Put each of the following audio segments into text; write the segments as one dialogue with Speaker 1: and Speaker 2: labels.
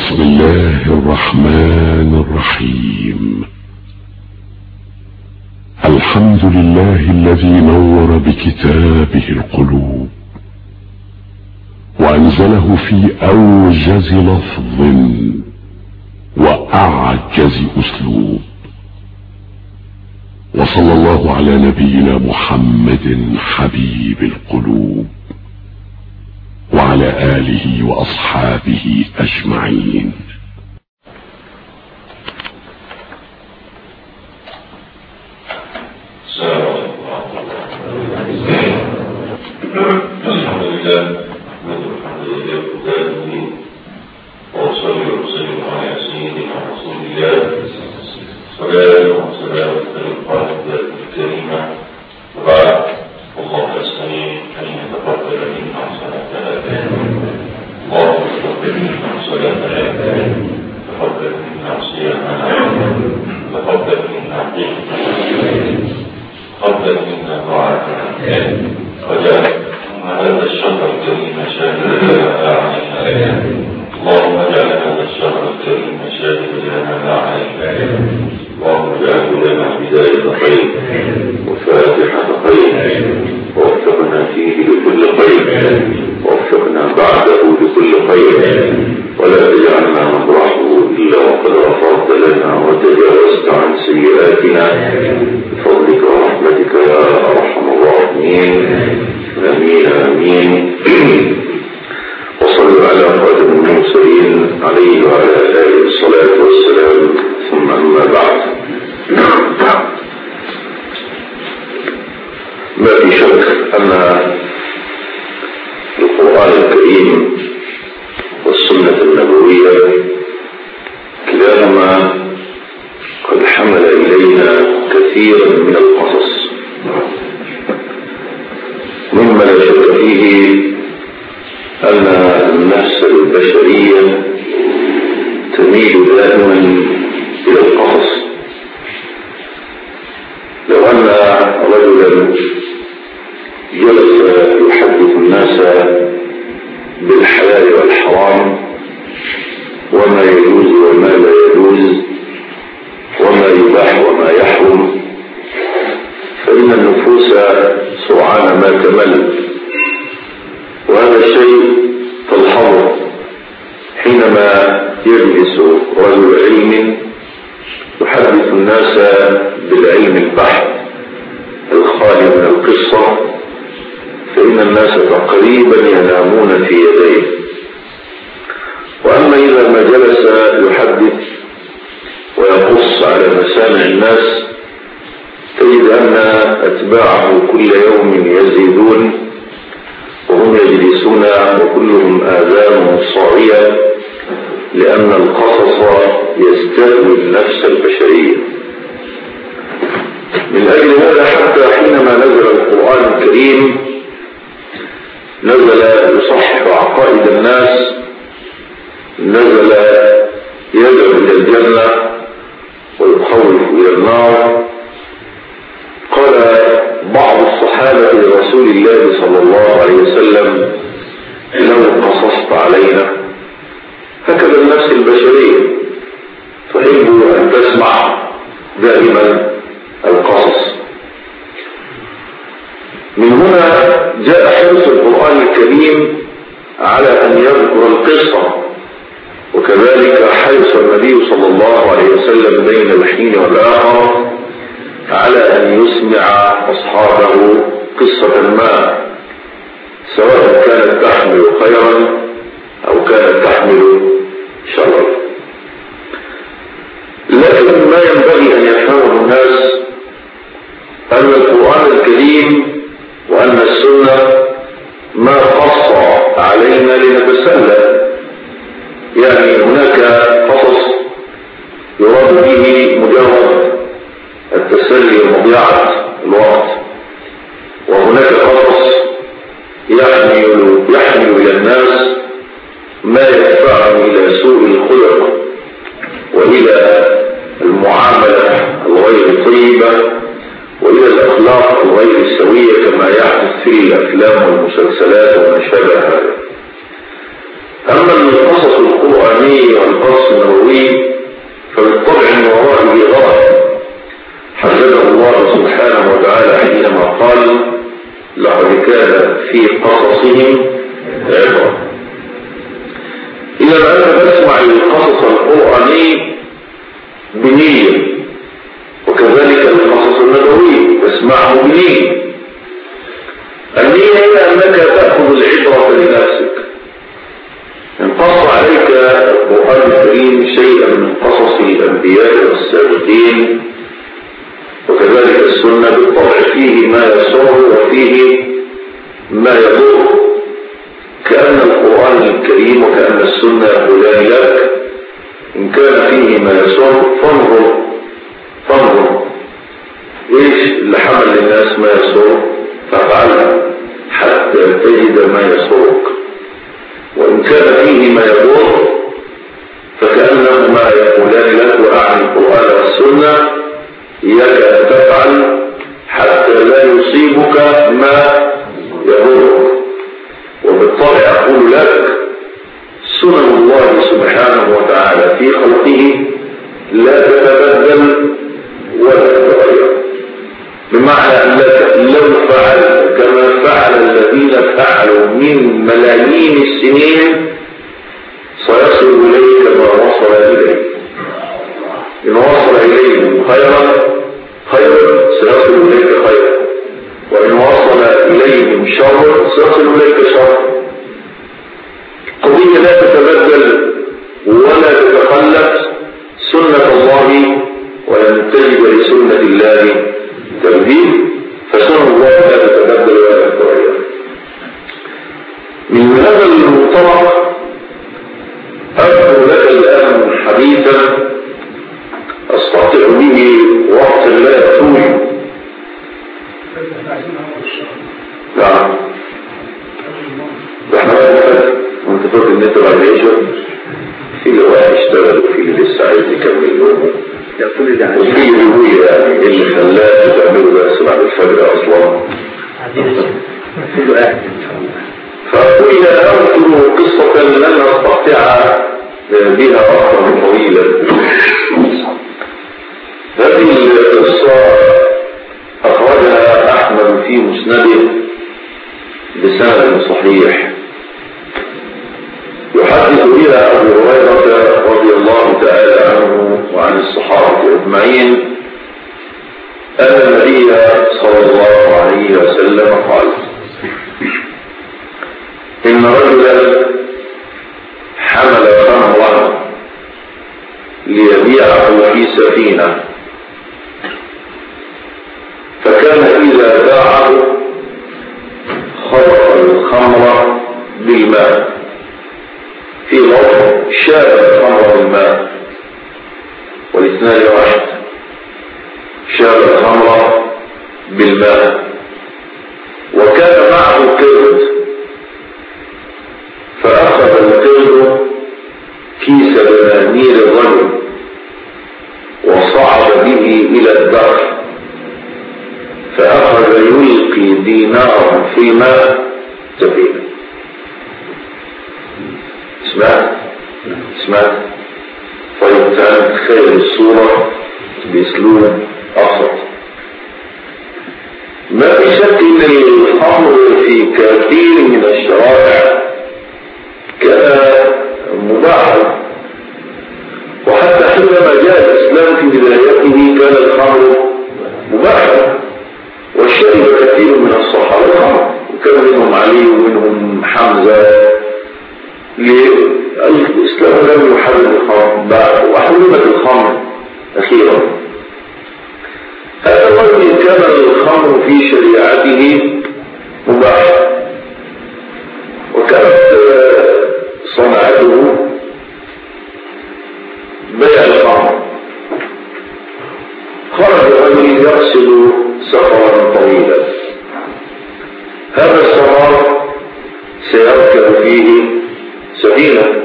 Speaker 1: بسم الله الرحمن الرحيم الحمد لله الذي نور بكتابه القلوب وانزله في اوجز لفظ واعجز اسلوب وصلى الله على نبينا محمد حبيب القلوب وعلى آله وأصحابه أجمعين
Speaker 2: الحمد لله الحمد لله العالمين وصلي وسلم على سيدنا رسول الله صلاة وسلام على القائد الكريمة وبعد الله أسألني أن يتقبل منا صلاتنا اللهم تقبل منا صلاتنا تقبل منا صيامنا تقبل منا قيامنا تقبل منا طاعتنا وجعل هذا الشهر الكريم شاهدا علينا اللهم اجعل هذا الشهر الكريم شاهدا لنا علينا اللهم اجعله لنا بداية خير وفاتحة خير ووفقنا فيه لكل خير ووفقنا بعده لكل خير ولا تجعلنا نطرحه إلا وقد غفرت لنا وتجاوزت عن سيئاتنا بفضلك ورحمتك يا أرحم الراحمين آمين آمين وصلوا على خاتم المرسلين عليه وعلى آله الصلاة والسلام ثم أما بعد ما في شك أن القرآن الكريم والسنة النبوية كلاهما قد حمل إلينا كثيرا من القصص مما لا شك فيه أن النفس البشرية تميل دائما إلى القصص لو أن رجلا جلس يحدث الناس بالحلال والحرام وما يجوز وما لا يجوز وما يباح وما يحرم فإن النفوس سرعان ما تمل وهذا الشيء تلحظه حينما يجلس رجل علم يحدث الناس بالعلم البحث الخالي من القصة فإن الناس تقريبا ينامون في يديه وأما إذا ما جلس يحدث ويقص على مسامع الناس تجد أن أتباعه كل يوم يزيدون وهم يجلسون وكلهم آذانهم صاغية لأن القصص يستهوي النفس البشرية من أجل هذا حتى حينما نزل القرآن الكريم نزل يصحح عقائد الناس نزل يدعو إلى الجنة ويخوف إلى النار قال بعض الصحابة لرسول الله صلى الله عليه وسلم لو قصصت علينا هكذا النفس البشرية تحب أن تسمع دائما القصص من هنا جاء حرص القرآن الكريم على أن يذكر القصة وكذلك حرص النبي صلى الله عليه وسلم بين الحين والآخر على أن يسمع أصحابه قصة ما سواء كانت تحمل خيرا أو كانت تحمل شرا لكن ما ينبغي أن يفهمه الناس أن القرآن الكريم وأن السنة ما قص علينا لنتسلى يعني هناك قصص يراد به مجرد التسلي ومضيعة الوقت وهناك قصص يحمل يحمل إلى الناس ما يدفعهم إلى سوء الخلق وإلى المعاملة الغير طيبة وإلى الأخلاق الغير سوية كما يحدث في الأفلام والمسلسلات وما شابه هذا أما القصص القرآنية قلوبهم عبرة إذا أنا بسمع القصص القرآني بنية وكذلك القصص النبوي تسمعه بنية النية هي أنك تأخذ العبرة لنفسك إن قص عليك القرآن الكريم شيئا من قصص الأنبياء والسابقين وكذلك السنة بالطبع فيه ما يسر وفيه ما يضر كأن القرآن الكريم وكأن السنة يقولان لك إن كان فيه ما يسر فانظر فانظر إيش اللي حمل للناس ما يسر فافعلها حتى تجد ما يسرك وإن كان فيه ما يضر فكأنهما يقولان لك وأعني القرآن والسنة إياك أن تفعل حتى لا يصيبك ما يضرك وبالطبع أقول لك سنن الله سبحانه وتعالى في خلقه لا تتبدل ولا تتغير بمعنى أنك لو فعلت كما فعل الذين فعلوا من ملايين السنين سيصل إليك ما وصل إليك إن وصل إليهم خيرا خيرا سيصل إليك خيرا وإن وصل إليهم شر سيصل إليك شر قضية لا تتبدل ولا تتخلف سنة الله ولن تجد لسنة الله تبديل فسنة الله لا تتبدل ولا تتغير من هذا المنطلق أذكر لك الآن حديثا أستطيع به وقت لا يطول نعم احنا وانت فاكر ان انت بعد العشاء في اللي واحد اشتغل وفي اللي لسه عايز يكمل يومه
Speaker 3: يقول ده
Speaker 2: وفي اللي يقول يعني ايه اللي خلاه تعمله بس بعد الفجر اصلا
Speaker 3: كله قاعد ان شاء الله
Speaker 2: فأقول أذكر قصة لن أستطيع بها وقتا طويلا هذه القصة أخرجها أحمد في مسنده بسند صحيح يحدث بها أبو هريرة رضي الله تعالى عنه وعن الصحابة أجمعين أن النبي صلى الله عليه وسلم قال إن رجلا حمل خمرا ليبيعه في سفينة فكان إذا باعه خلط الخمر بالماء في موضع شاب الخمر بالماء والاثنان واحد شاب الخمر بالماء وكان معه كرد فأخذ القرد كيس دنانير الرجل وصعد به إلى الدار فأخذ يلقي دينارا في الماء سفينة سمعت سمعت طيب تعال تخيل الصورة بأسلوب أبسط ما في شك ان الامر في كثير من الشرائع كان مباحا وحتى حينما جاء الاسلام في بدايته كان الخمر مباحا وشرب كثير من الصحابه الخمر وكان منهم علي ومنهم حمزه الاسلام لم يحرم الخمر بعد وحرمت الخمر اخيرا هذا الرجل كان الخمر في شريعته مباح وكانت صنعته بيع الخمر خرج الرجل يقصد سفرا طويلا هذا السفر سيركب فيه سفينة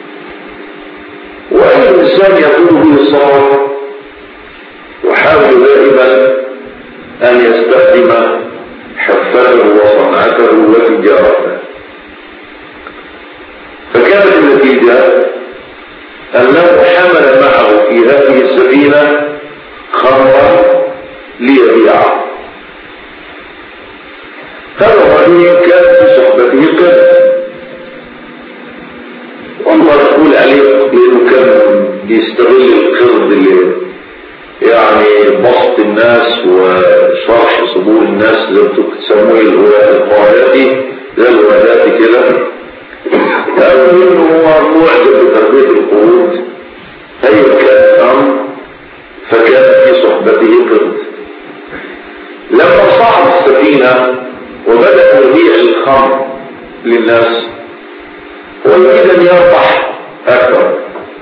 Speaker 2: وأي إنسان يقول به السفر يحاول دائما أن يستخدم حفته وصنعته وتجارته فكانت النتيجة أنه حمل معه في هذه السفينة خمرا ليبيعه هذا الرجل كان في صحبته التعليق لانه كان بيستغل القرد اللي يعني بسط الناس وشرح صدور الناس زي ما انتوا بتسموه القواعدي زي الوادات كده قالوا انه هو معجب بتربيه القرود ايوه كان الامر فكان في صحبته قرد لما صعد السفينه وبدا يبيع الخمر للناس ويريد ان يربح اكثر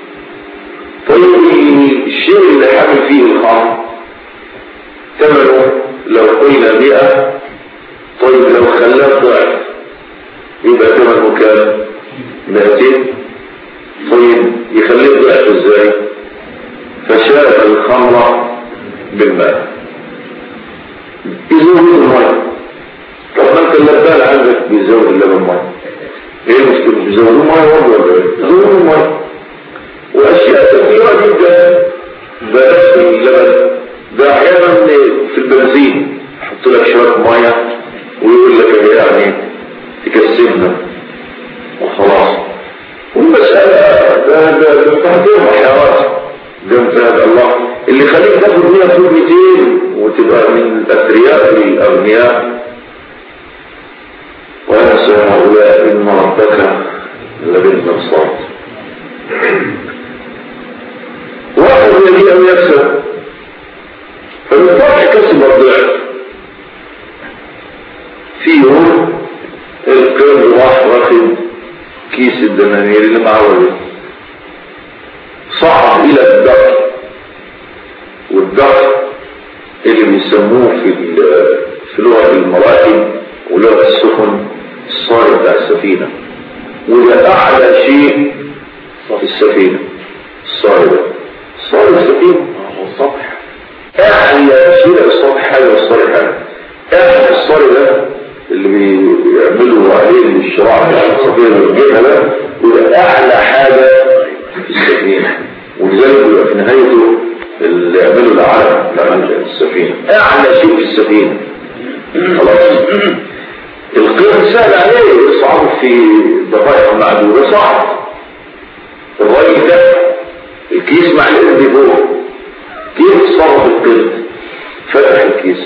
Speaker 2: طيب الشيء اللي حامل فيه الخمر ثمنه لو قلنا مئة طيب لو خلاه ضعف يبقى ثمنه كام مئتين طيب يخليه ضعف ازاي فشارك الخمر بالماء يزود الماء طب ما انت اللبان عندك بيزود اللبن ماء ايه المشكلة بيزودوا ماء ولا ايه يزودوا ماء واشياء كثيرة جدا بلاش اللبن ده احيانا في البنزين يحط لك شوية مية ويقول لك يعني تكسبنا وخلاص والمسألة ده ده ده تهدير حيوات ده انت الله اللي خليك تاخد 100 فوق 200 وتبقى من الاثرياء للاغنياء وينسى هؤلاء ان ربك لبالمرصاد واحد يجي أن يكسب فبالطبع كسب الضعف في يوم القرد راح واخد كيس الدنانير اللي معاه وجه صعد إلى الدقر والدقر اللي بيسموه في في لغة المراكب ولغة السفن الصارم بتاع السفينة وده أعلى شيء في السفينة الصارم صارم السفينة
Speaker 3: السطح
Speaker 2: اعلى شيء السطح حاجه والصارم حاجه اعلى الصارم ده اللي بيعملوا عليه الشراع بتاع السفينه والجبهه ده بيبقى اعلى حاجه في السفينه ولذلك بيبقى في نهايته اللي يعملوا العلم بتاع السفينه اعلى شيء في السفينه خلاص القرد سهل عليه يصعد في دقائق معدوده صعب الراجل ده الكيس مع القرد فوق كيف تصرف القرد فتح الكيس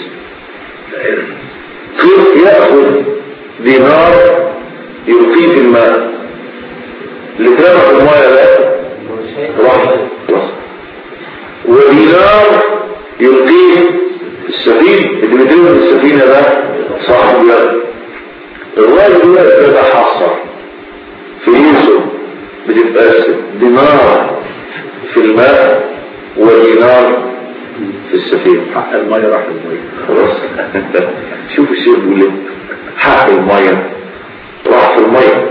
Speaker 2: كيف يأخذ دينار يلقيه في الماء اللي اترمى في الماء ده راح خلاص ودينار يلقيه في السفينة اللي بيترمى في السفينة ده صاحب يد الراجل ده بيتحصر فلوسه بتتقسم دينار في الماء ودينار في السفينة
Speaker 3: حق المية راح المية
Speaker 2: خلاص شوف الشيء بيقول لك حق المية راح في المية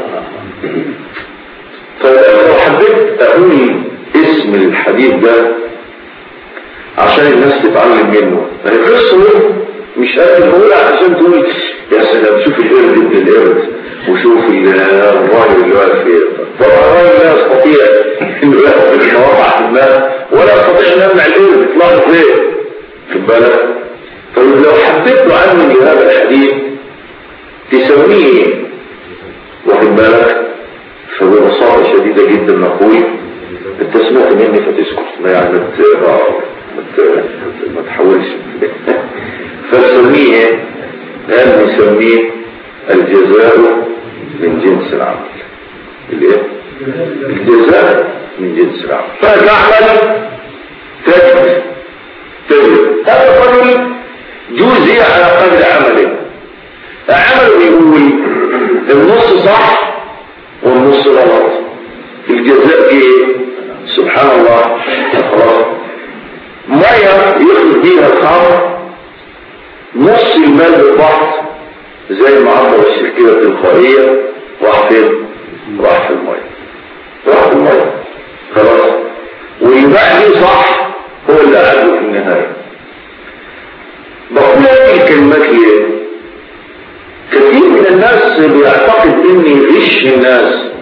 Speaker 2: فلو حبيت اقول اسم الحديث ده عشان الناس تتعلم منه ما هي قصه مش قد نقول عشان تقول يا سلام شوف القرد ابن القرد وشوف الراجل اللي واقف فيه طبعا الراجل لا يستطيع انه ياخذ المواقع في الماء ولا يستطيع ان يمنع القرد يطلع فين خد بالك طيب لو حبيت عنه لهذا الحديث تسميه واخد بالك فببساطة شديدة جدا نقول انت سمعت مني فتسكت ما يعني ما ت- ما ت- ما تحاولش فنسميه قال نسميه الجزاء من جنس العمل الايه الجزاء من جنس العمل فتعمل تجد تجد هذا الرجل جوزي على قدر عمله عمله يقول النص صح والنص غلط الجزاء ايه سبحان الله خلاص ميه يخرج بيها الخمر نص المال بالضغط زي ما عمر الشيخ كده تلقائية راح فين؟ راح في المية راح في المية خلاص واللي بعد صح هو اللي قعده في النهاية بقول هذه الكلمات ليه؟ كثير من الناس بيعتقد ان يغش الناس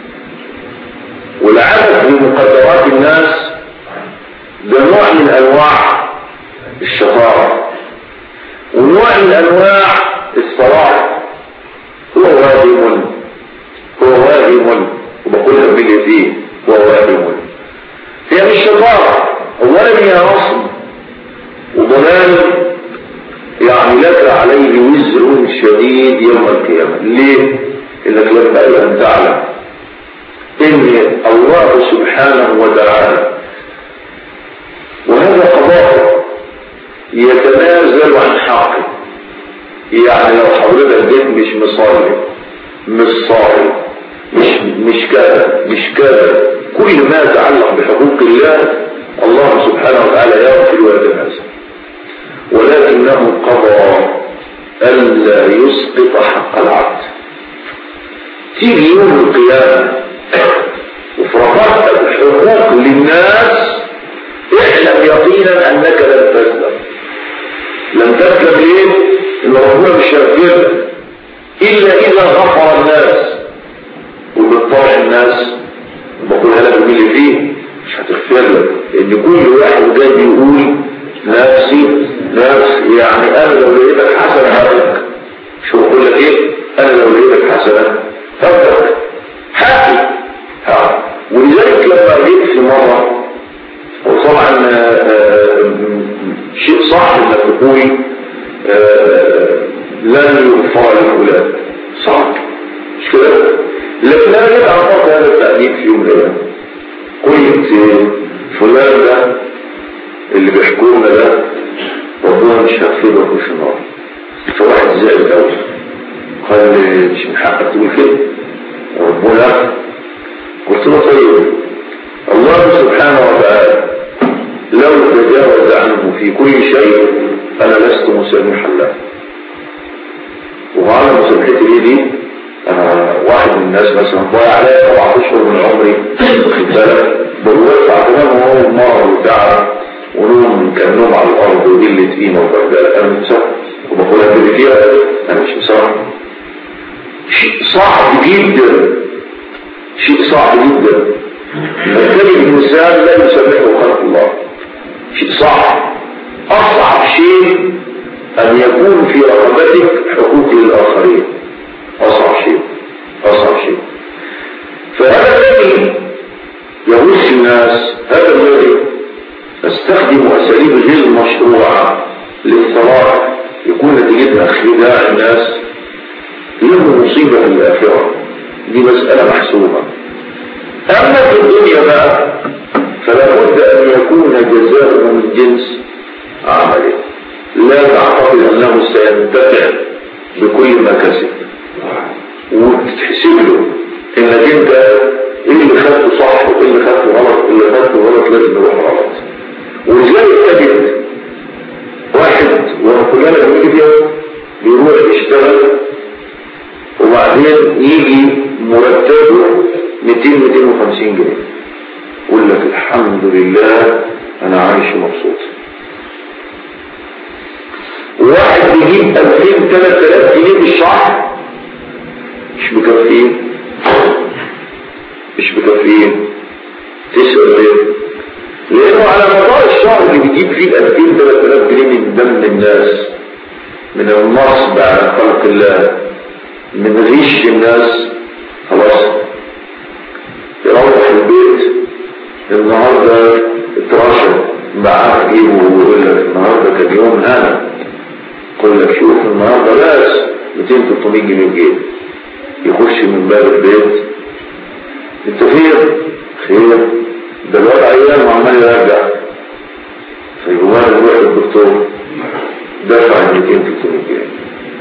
Speaker 2: والعبث بمقدرات الناس ده نوع من انواع الشطاره ونوع من انواع الصلاح هو واهم هو واهم وبقولها باليزيد هو شديد يوم القيامة ليه؟ إنك ينبغي أن تعلم إن الله سبحانه وتعالى وهذا قضاء يتنازل عن حقه يعني لو حضرتك جيت مش مصلي مش صائم مش مش كذا مش كذا كل ما يتعلق بحقوق الله الله سبحانه وتعالى يغفر ويتنازل ولكنه قضى ألا يسقط حق العبد تيجي يوم القيامة وفرضت الحقوق للناس اعلم يقينا انك لن تسلم لن تسلم ليه؟ ان ربنا مش هيغفر الا اذا غفر الناس وبالطبع الناس بقولها لك مين اللي فيه مش هتغفر لك لان كل واحد جاي بيقول نفسي نفسي يعني انا لو لقيتك حسنه هاخدك شو بقول لك ايه انا لو لقيتك حسنه هاخدك حقي ها ولذلك لما جيت في مره وطبعا شيء صح انك تقول لن يغفر لفلان صح مش كده لكن انا جيت اعطاك هذا التأديب في يوم من الايام قلت فلان ده اللي بيحكونا ده ربنا مش هيغفر في النار فواحد زعل قوي قال لي مش من حقك تقول كده ربنا قلت له طيب الله سبحانه وتعالى لو تجاوز عنه في كل شيء انا لست مسامحا له ومعنى مسامحتي ليه دي انا واحد من الناس مثلا ضايع عليا سبعة اشهر من عمري واخد بالك بروح كمان وهو مرض وتعب ونوم كان نوم على الارض وقله قيمه وبهدله انا مش مسامح وبقولها كده فيها انا مش مسامح شيء صعب جدا شيء صعب جدا فكان الإنسان لا يسمحه خلق الله شيء صعب أصعب شيء أن يكون في رقبتك حقوق للآخرين أصعب شيء أصعب شيء فهذا الذي يغش الناس هذا الذي استخدم أساليب غير مشروعة للصلاح يكون نتيجتها خداع الناس له مصيبة في الآخرة دي مسألة محسوبة أما في الدنيا بقى فلا بد أن يكون جزاؤه من جنس عمله لا تعتقد أنه سينتفع بكل ما كسب وتحسب له انك انت ايه اللي خدته صح وايه اللي خدته غلط اللي خدته غلط لازم يروح غلط ولذلك تجد واحد وكلنا بنيجي فيها بيروح يشتغل وبعدين يجي مرتبه 200 250 جنيه يقول لك الحمد لله انا عايش مبسوط واحد بيجيب 2000 3000 جنيه في الشهر مش مكفيين مش مكفيين تسأل ليه لانه على مدار الشهر اللي بيجيب فيه 2000 3000 جنيه من دم الناس من النصب على خلق الله من غش الناس خلاص يروح البيت النهارده اترشد معاه جيبه ويقول لك النهارده كان يوم هنا يقول لك شوف النهارده لاس 200 300 جنيه في جيبه يخش من باب البيت انت خير خير ده الواد عيان وعمال يرجع فيقوم يروح للدكتور دفع 200 300 جنيه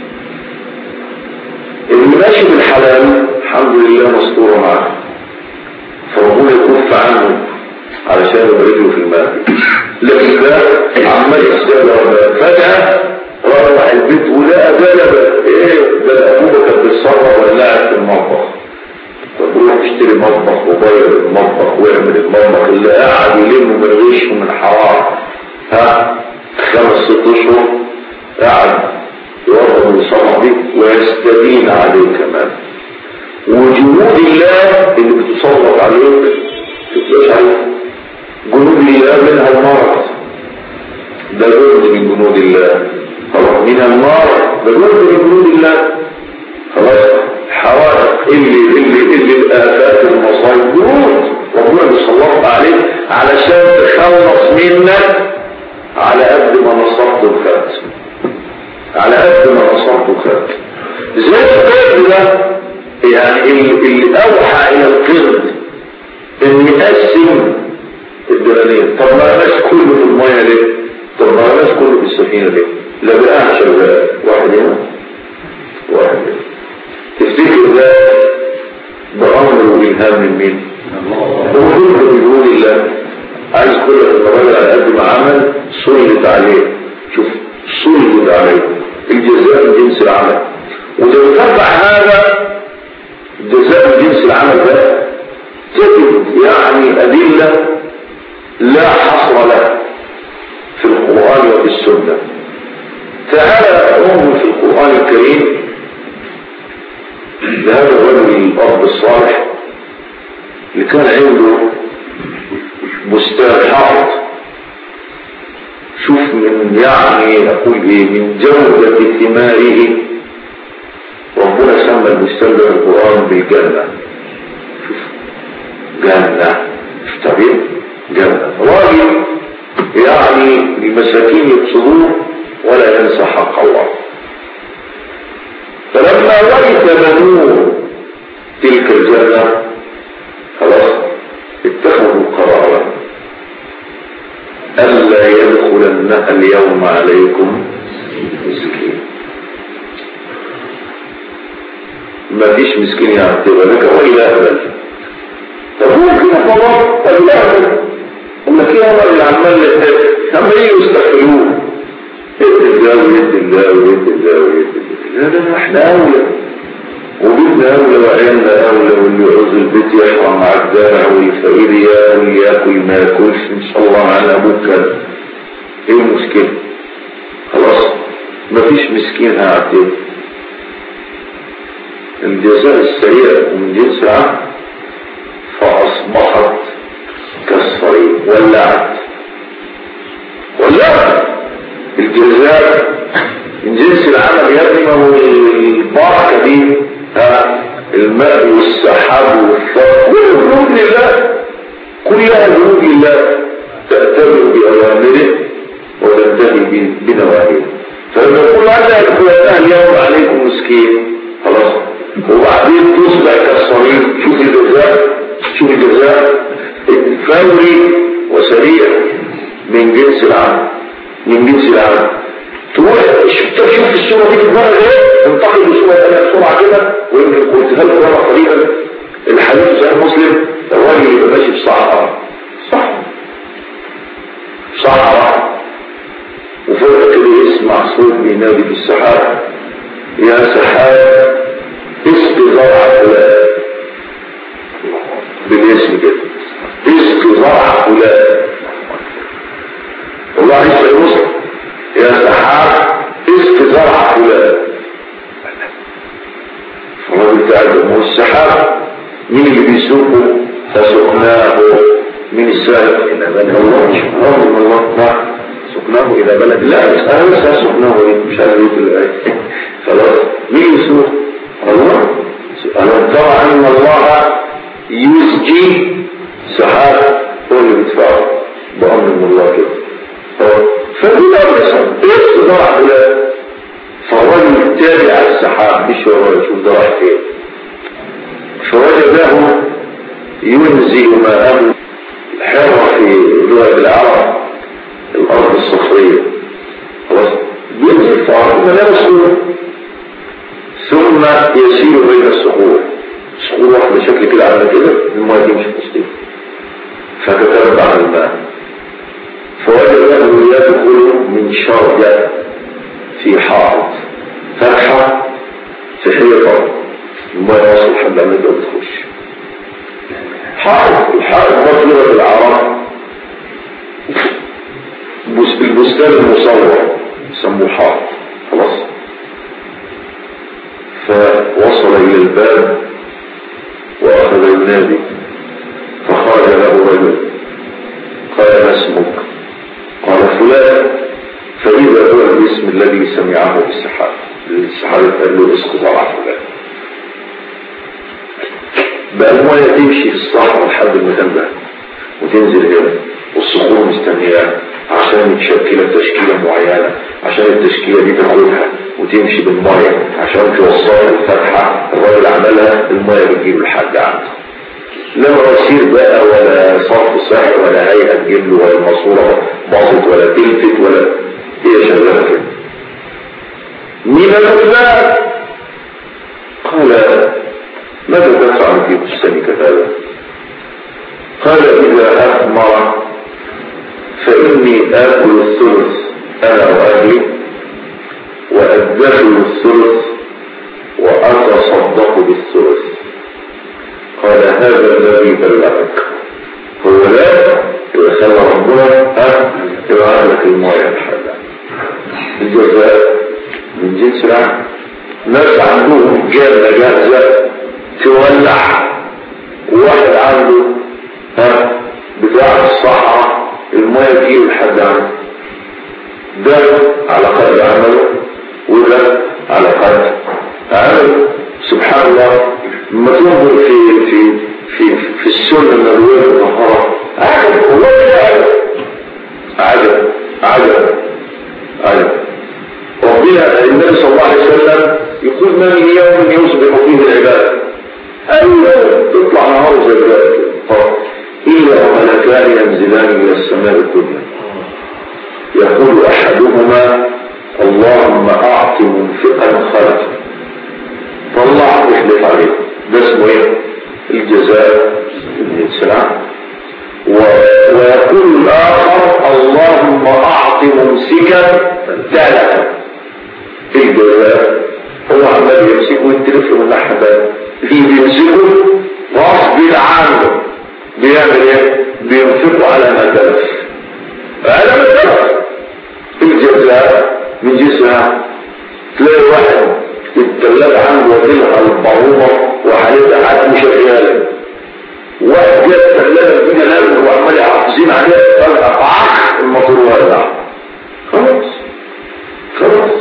Speaker 2: اللي ماشي بالحلال الحمد لله مستوره معاه فربنا يكف عنه علشان يبقى رجله في الماء لكن ده عمال يستغرب فجأة روح البيت ولقى ده ايه ده ابوه كان بيتصرف ولا في المطبخ طب روح اشتري مطبخ وغير المطبخ واعمل المطبخ اللي قاعد يلم من غش ومن حرام ها خمس ست اشهر قاعد يوضع من صنع بيه ويستدين عليه كمان وجنود الله اللي بتسلط عليك تبقاش عليك جنود الله منها المرض ده جند من جنود الله خلاص من النار ده جند من جنود الله خلاص حوادث اللي اللي اللي الآفات المصايب جنود ربنا بيسلط عليك علشان تخلص منك على قد ما نصبت وخدت على قد ما نصرته خد زي القرد ده يعني اللي اوحى الى القرد ان يقسم الدنانير طب ما الناس كله في الميه ليه طب ما الناس كله في السفينه ليه لا بقى شغال واحد هنا واحد هنا تفتكر ده بأمر والإلهام من مين؟ هو كله بيقول الله عايز كل الراجل على قد ما عمل سلط عليه شوف سلط عليه الجزاء من جنس العمل وإذا تتبع هذا الجزاء من جنس العمل ده تجد يعني أدلة لا حصر لها في القرآن وفي السنة تعالى انظر في القرآن الكريم لهذا الرجل الأرض الصالح اللي كان عنده بستان حائط شوف من يعني أقول إيه من جودة ثماره ربنا سمى البستان ده في القرآن بالجنة شوف جنة شوف تعبير جنة راجل يعني المساكين يقصدوه ولا ينسى حق الله فلما ورث بنوه تلك الجنة خلاص اتخذوا قرارا ألا يدخلنها اليوم عليكم مسكين ما فيش مسكين يعتبر لك وإلى أبد طب ممكن خلاص طب لا أبد هم كده راجل عمال يتفق هم يجوا يستغفروه يد الله ويد الله ويد الله ويد الله لا لا احنا اولى وبيتنا اولى وعيالنا اولى واللي يعوز البيت يحرم مع الزارع والفقير ياكل ياكل ما ياكلش ان شاء الله على ابوك كده ايه المشكله خلاص مفيش مسكين هيعتبر الجزاء السريع من جنس العمل فاصبحت كالصريم ولعت ولعت الجزاء من جنس العمل يا ابني ما هو البركه دي ها الماء والسحاب والثرى كل جنود لله كلها جنود لله تأتمر بأوامره وتنتهي بنواهيه فلما يقول هذا يدخلنها اليوم عليكم مسكين خلاص وبعدين تصبح كالصريم شوف الجزاء شوف الجزاء فوري وسريع من جنس العمل من جنس العمل تروح شوف شوف الصورة دي في المرة ايه تنتقل بصورة ثانية بسرعة كده ويمكن قلت لكم مرة قريبا الحديث صحيح مسلم الراجل يبقى ماشي في صحراء صح صحراء وفوق كده يسمع صوت بينادي في السحاب يا سحاب اسقي زرع فلان بالاسم كده اسقي زرع فلان والله يسقي مسلم يا سحاب اسقي زرع فلان فالراجل بتاع هو السحاب مين اللي بيسوقه فسقناه من السالف الى بلد الله الله الله نعم سقناه الى بلد لا انا لسه سقناه ايه مش عارف ايه الايه خلاص مين يسوق الله ألم ترى أن الله يسجي سحاب هو اللي بيدفعه بأمر من الله كده فدي أمر إيه ضرع فلان فالرجل تابع السحاب مش هو يشوف ده رايح فين فوجده ينزل ماءه الحرة في لغة العرب الأرض الصخرية خلاص ينزل في أرض لا مسؤول ثم يسير بين الصخور صخور واحدة شكل كده عامله كده الماء دي مش مستوى فتتبع الماء فوجد له يدخل من شرجة في حائط فتحة في حيطة الماء يوصل حد ما يقدر تخش حائط الحائط مطلوبة العرب البستان المصور يسموه حائط خلاص فوصل إلى الباب وأخذ ينادي فخرج له رجل قال ما اسمك قال فلان فإذا هو الاسم الذي سمعه في السحاب السحاب قال له اسق ضرع فلان بقى المية تمشي في الصحراء لحد المكان ده وتنزل هنا والصخور مستنياه عشان يتشكل تشكيلة معينة عشان التشكيلة دي تاخدها وتمشي بالمية عشان توصلها الفتحة الراجل عملها المية بتجيب لحد عنده لا مواسير بقى ولا صرف صحي ولا هيئة تجيب له ولا الماسورة باظت ولا تلفت ولا هي شغالة كده مين الأسباب؟ قال ماذا تفعل في بستانك هذا؟ قال إذا أثمر فإني آكل الثلث أنا وأهلي وأدخل الثلث وأتصدق بالثلث قال هذا الذي بلغك هو لا يخلى ربنا ها يبقى لك الماء الحلال الجزاء من جنس العمل ناس عندهم جنة جاهزة تولع وواحد عنده ها بتاع الصحراء الماء تجيب لحد عنده ده على قدر عمله وده على قدر عمله سبحان الله لما تنظر في في في في السنه النبويه المطهره عجب والله عجب عجب عجب عجب ربنا النبي صلى الله عليه وسلم يقول ما من يوم يصبح فيه العباد ايوه تطلع نهار زي كده الا وملكان ينزلان من السماء الدنيا يقول احدهما اللهم اعط منفقا خلفا طلع واحلف عليه ده اسمه ايه الجزاء السلام ويقول الاخر اللهم اعط ممسكا تلفا الجزاء هو عمال يمسكه ويتلف له النحبه اللي بيمسكه غصب عنه بيعمل ايه بينفقه على ما تلف على ما تلف الجزاء من جسمها تلاقي واحد الثلاجة عنده وكيلها البرومة وحالتها حد شغالة واحد جاب الثلاجة الدنيا لازم وعمال يحافظين عليها قال أقعك الموتور ولع خلاص خلاص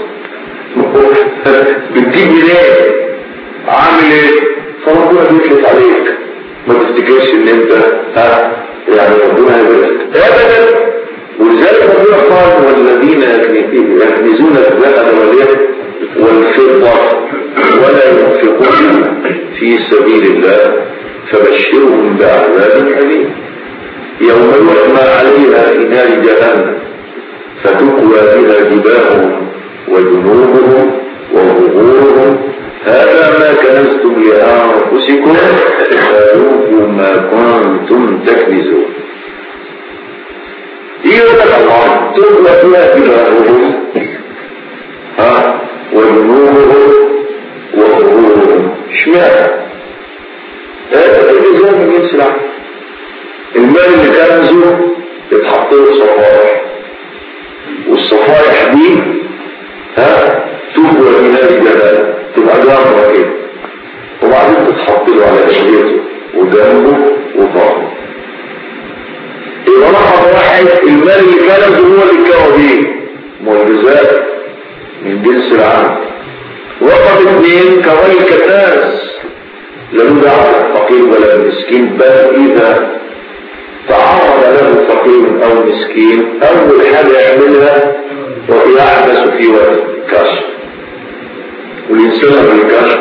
Speaker 2: بتجيب منين عامل ايه فربنا بيفلت عليك ما تفتكرش ان انت ها يعني ربنا يبارك ابدا ولذلك ربنا قال والذين يكنزون الذهب واليد والفضة ولا ينفقون في سبيل الله فبشرهم بعذاب أليم يوم يحمى عليها في نار جهنم فتكوى بها جباههم وجنوبهم وظهورهم هذا ما كنزتم لأنفسكم فذوقوا ما كنتم تكنزون يقول الله تكوى بها جباههم ها وجنوبهم وظهورهم اشمعنى هذا الجزاء من جنس العمل المال اللي كنزه يتحط له صفائح والصفائح دي ها تكوى من الجبال تبقى جامعة كده وبعدين تتحط له على شريطه وجنبه وظهره يبقى رقم واحد المال اللي كنزه هو اللي كوى بيه معجزات من جنس العمل رقم اثنين كوان الكتاس لم يعرف فقير ولا مسكين بل اذا تعرض له فقير او مسكين اول حاجه يعملها ويعبس في وقت الكشف والانسان من الكشف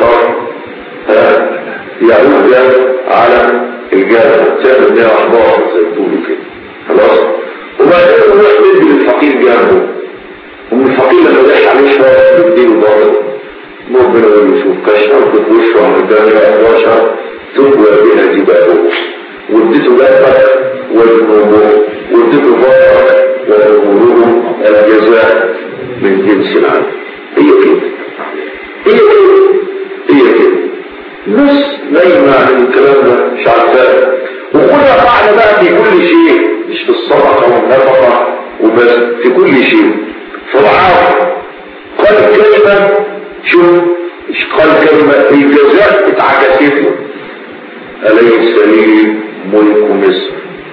Speaker 2: يعود على الجبل تعمل بيها احبار زي بتقولوا كده خلاص وبعدين يروح يدي للفقير جنبه ومن الفقير لما يضحك عليه شويه يديله ضرب ربنا يشوف كشف في وشه عن الدنيا 11 تقوى بها جباهه واديته جنبك وجنوبه واديته ظهرك وظهوره الجزاء من جنس العمل هي كده هي كده هي كده الناس نايمة عن الكلام ده مش عارفاه وكلها قاعدة بقى في كل شيء مش في الصدقة والنفقة وبس في كل شيء في العافية قال كلمة شوف مش قال كلمة الجزاء اتعكست له أليس لي ملك مصر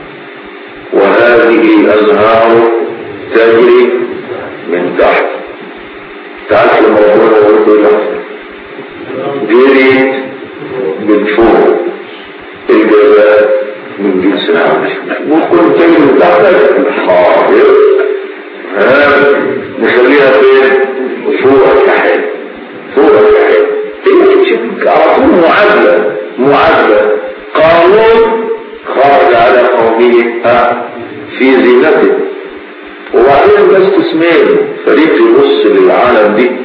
Speaker 2: وهذه الأزهار تجري من تحت تعرف الموضوع ده قلت له جريت من فوق الجزاء من جنس العمل وكنت من تحت حاضر ها نخليها فين فوقك يا حلو فوقك يا حلو هي تمشي على طول معادلة معادلة قانون خرج على قومه ها في زينته وبعدين بس اسمين فريق يبص للعالم دي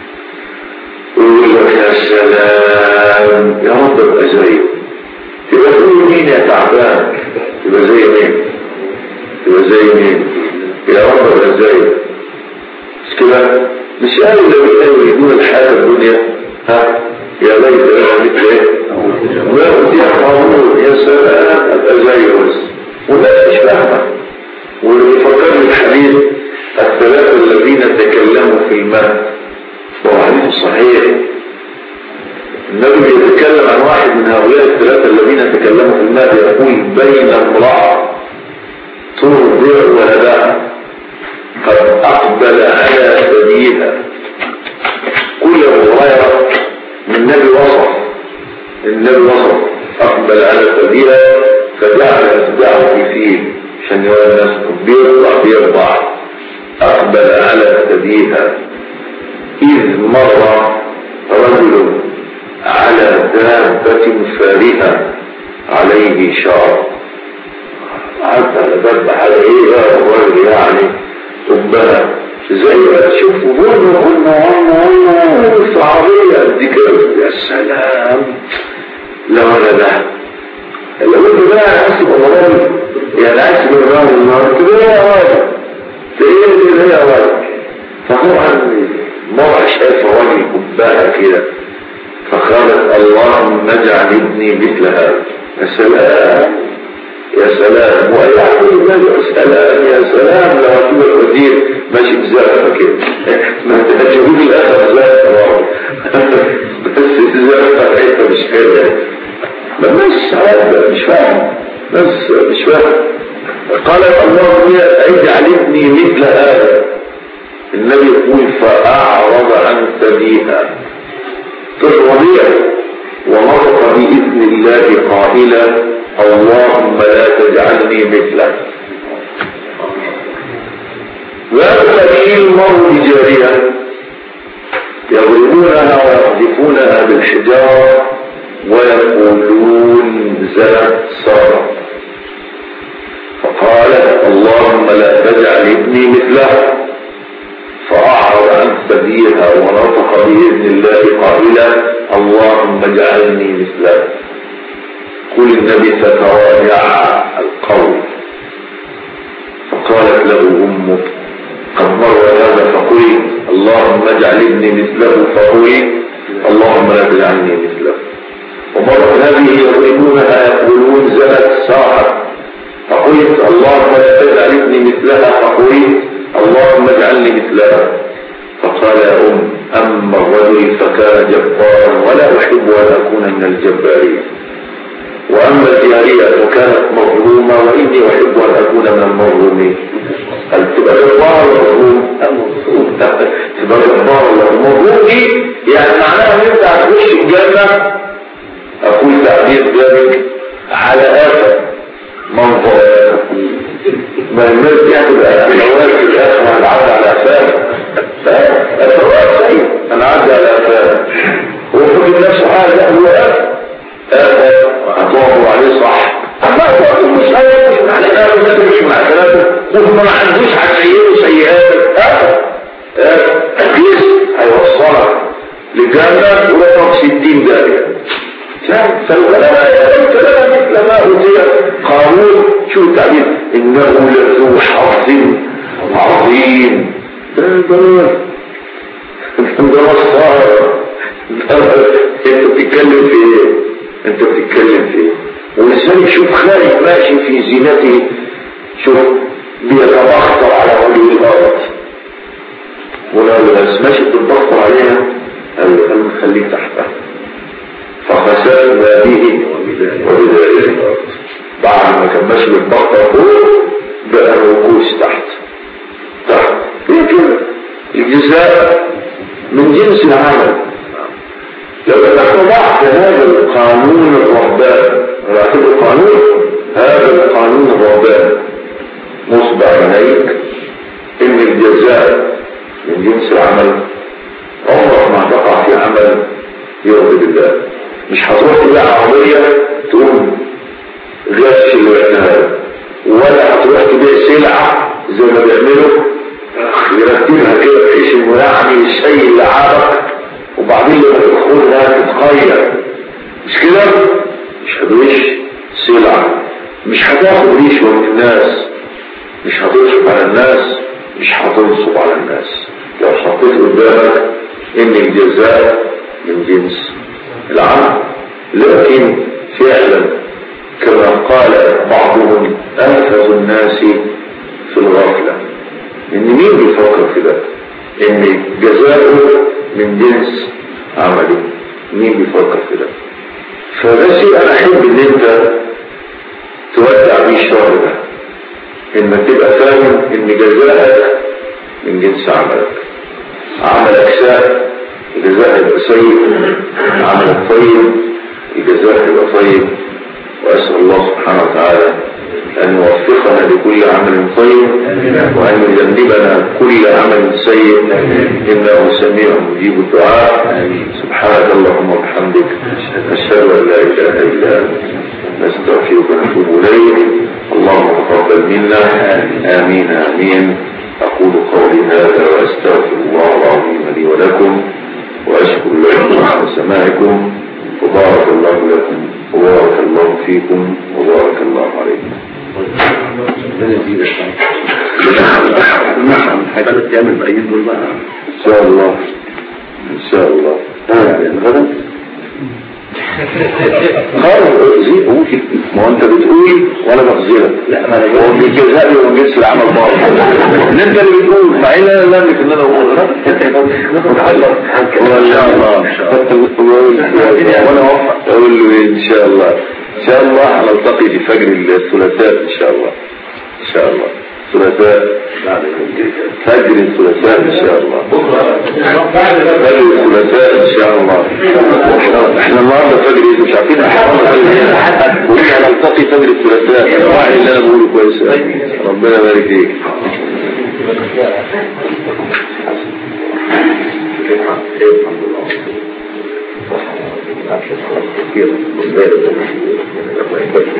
Speaker 2: ويقول لك يا سلام يا رب ابقى زيه تبقى تقول مين يا تعبان تبقى زي مين تبقى زي مين يا رب ابقى زيه مش كده مش قالوا لو كانوا يريدون الحياة الدنيا ها يا ليت لنا مثل ايه ما قلت يا قارون يا سلام ابقى زيه بس والناس مش فاهمه واللي بيفكرني الحديث الثلاثة الذين تكلموا في الماء وهو حديث صحيح النبي يتكلم عن واحد من هؤلاء الثلاثة الذين تكلموا في الماء يقول بين امرأة ترضع ولدها قد أقبل على ثديها كل هريرة النبي وصف النبي وصف أقبل على ثديها فجعل أتباعه في فيه عشان يرى الناس بيرضع بيرضع أقبل على ثديها إذ مر رجل على دابة فارهة عليه شعر عدى على دابة على ايه يا الراجل يعني ربنا زي ما تشوفوا بره هنا هنا في عربية دي كده يا سلام لا ولا لا لو انت بقى حاسب الراجل يعني حاسب الراجل النهارده كده يا راجل ايه كده يا راجل فطبعا مرة شاف راجل كباها كده فقالت اللهم اجعل ابني مثل هذا يا سلام يا سلام وأي عقل النبي يا سلام يا سلام لو أكون الوزير ماشي بزرفة كده ما تجيبوا لي الأخر زرفة بس الزرفة حتة مش كده ما مش عارف مش فاهم بس مش فاهم قالت اللهم اجعل ابني مثل هذا النبي يقول فأعرض عن ثديها في الربيع ونطق بإذن الله قائلا اللهم لا تجعلني مثله ويبتلي المرء بجارية يضربونها ويقذفونها بالحجارة ويقولون زنت سارة فقالت اللهم لا تجعل ابني مثله فأعرض عن سبيها ونطق بإذن الله قائلا اللهم اجعلني مثله قل النبي فتراجع القول فقالت له أمه قد مر هذا فقلت اللهم اجعل ابني مثله فقلت اللهم لا تجعلني مثله ومرت هذه يضربونها يقولون زنت ساحر فقلت اللهم لا تجعل ابني مثلها فقلت اللهم اجعلني مثلها فقال يا أم أما الرجل فكان جبارا ولا أحب أن أكون من الجبارين وأما الجارية فكانت مظلومة وإني أحب أن أكون من المظلومين هل تبقى جبار ولا مظلوم؟ تبقى جبار ولا مظلوم دي يعني معناها ان انت هتخش الجنة أقول تعبير ذلك على آخر منظر ما الناس دي هتبقى الأول في الآخر هنعدي على أفلام فالفرق سيء هنعدي على أفلام هو فكر نفسه حاجة هو آخر آخر هتوقفوا عليه صح أما هو مش أول مش معنى آخر ده مش معنى ثلاثة وهم ما عندوش هتسيئه سيئات آخر قيس هيوصلك لجنة ورقم ستين دارية فالغلاء الكلام مثل ما أوتي قانون شو التعبير إنه لذو حظ عظيم ده البلد ده مصار انت بتتكلم في ايه انت بتتكلم في ايه ولذلك شوف خالد ماشي في زينته شوف بيتبختر على وجه الارض ولا الناس ماشي بتتبختر عليها قال له خليك تحتها فخسفنا به وبدائه الارض بعد ما كان ماشي بالبختر فوق بقى الركوز تحت تحت هي كده الجزاء من جنس العمل لو اتبعت هذا القانون الرهبان راتب القانون هذا القانون الرهبان مصبع عليك ان الجزاء من جنس العمل عمرك ما هتقع في عمل يرضي بالله مش هتروح تبيع عربية تقوم غش اللي بعتها ولا هتروح تبيع سلعة زي ما بيعملوا يرتبها كده بحيث انه يعني الشيء اللي عابك وبعدين لما تدخلها تتغير مش كده مش هتوش سلعة مش هتاخد ريشوة من الناس مش هتنصب على الناس مش هتنصب على الناس لو حطيت قدامك ان الجزاء من جنس العمل لكن فعلا كما قال بعضهم انفذ الناس في الغفلة ان مين بيفكر في ده ان جزاؤه من جنس عمله مين بيفكر في ده فده شيء انا احب ان انت تودع بيه الشهر ده انك تبقى فاهم ان جزاءك من جنس عملك عملك ساء الجزاء يبقى سيء عملك طيب الجزاء يبقى طيب واسال الله سبحانه وتعالى أن يوفقنا لكل عمل طيب وأن يجنبنا كل عمل سيء إنه سميع مجيب الدعاء سبحانك اللهم وبحمدك أشهد أن لا إله إلا أنت نستغفرك ونتوب إليك اللهم تقبل منا آمين آمين أقول قولي هذا وأستغفر الله العظيم لي ولكم وأشكر لكم على سماعكم وبارك الله لكم وبارك الله فيكم وبارك الله عليكم
Speaker 3: نعم حاجة تعمل بأيين دول بقى
Speaker 2: إن شاء الله إن شاء الله يعني غدا خلاص زي قول ما هو انت بتقول وانا بخزلك
Speaker 3: لا ما انا
Speaker 2: هو من الجزاء ومن جنس العمل برضه ان انت اللي بتقول مع ان انا لا املك ان انا اقول ان شاء الله ان شاء الله وانا اوفق اقول له ان شاء الله ان شاء الله هنلتقي في فجر الثلاثاء ان شاء الله ان شاء الله ثلاثاء فجر الثلاثاء ان شاء الله فجر الثلاثاء ان شاء الله احنا احنا النهارده فجر ايه مش عارفين احنا وإحنا هنلتقي فجر الثلاثاء راعي اللي انا بقوله كويس ربنا يبارك فيك الحمد لله